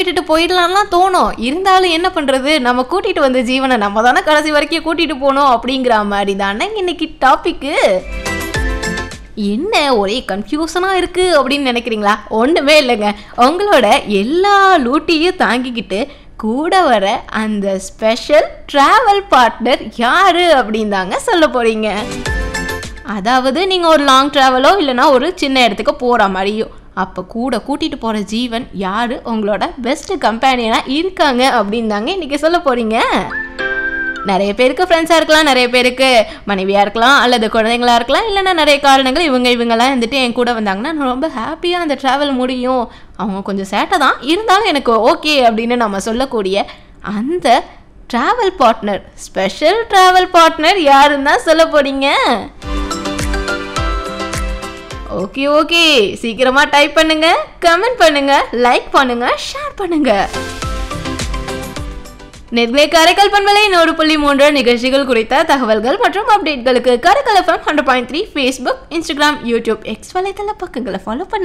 கேட்டுட்டு போயிடலாம்லாம் தோணும் இருந்தாலும் என்ன பண்றது நம்ம கூட்டிட்டு வந்த ஜீவனை நம்ம தானே கடைசி வரைக்கும் கூட்டிட்டு போனோம் அப்படிங்கிற மாதிரி தானே இன்னைக்கு டாபிக்கு என்ன ஒரே கன்ஃபியூஷனாக இருக்குது அப்படின்னு நினைக்கிறீங்களா ஒன்றுமே இல்லைங்க உங்களோட எல்லா லூட்டியும் தாங்கிக்கிட்டு கூட வர அந்த ஸ்பெஷல் ட்ராவல் பார்ட்னர் யாரு அப்படின்னு தாங்க சொல்ல போகிறீங்க அதாவது நீங்கள் ஒரு லாங் ட்ராவலோ இல்லைனா ஒரு சின்ன இடத்துக்கு போகிற மாதிரியோ அப்போ கூட கூட்டிகிட்டு போகிற ஜீவன் யார் உங்களோட பெஸ்ட் கம்பேனியனாக இருக்காங்க அப்படின்னு தாங்க இன்றைக்கி சொல்ல போகிறீங்க நிறைய பேருக்கு ஃப்ரெண்ட்ஸாக இருக்கலாம் நிறைய பேருக்கு மனைவியாக இருக்கலாம் அல்லது குழந்தைங்களா இருக்கலாம் இல்லைன்னா நிறைய காரணங்கள் இவங்க இவங்கெல்லாம் வந்துட்டு என் கூட வந்தாங்கன்னா நான் ரொம்ப ஹாப்பியாக அந்த ட்ராவல் முடியும் அவங்க கொஞ்சம் சேட்டை தான் இருந்தாலும் எனக்கு ஓகே அப்படின்னு நம்ம சொல்லக்கூடிய அந்த travel partner special travel partner யாருன்னு தான் சொல்ல போறீங்க ஓகே ஓகே சீக்கிரமா டைப் பண்ணுங்க கமெண்ட் பண்ணுங்க லைக் பண்ணுங்க ஷேர் பண்ணுங்க நெட்லே காரைக்கால் பண்பலை நூறு புள்ளி மூன்று நிகழ்ச்சிகள் குறித்த தகவல்கள் மற்றும் அப்டேட்களுக்கு Karaikal FM hundred point three Facebook Instagram YouTube X வலைத்தள பக்கங்களை ஃபாலோ பண்ணுங்க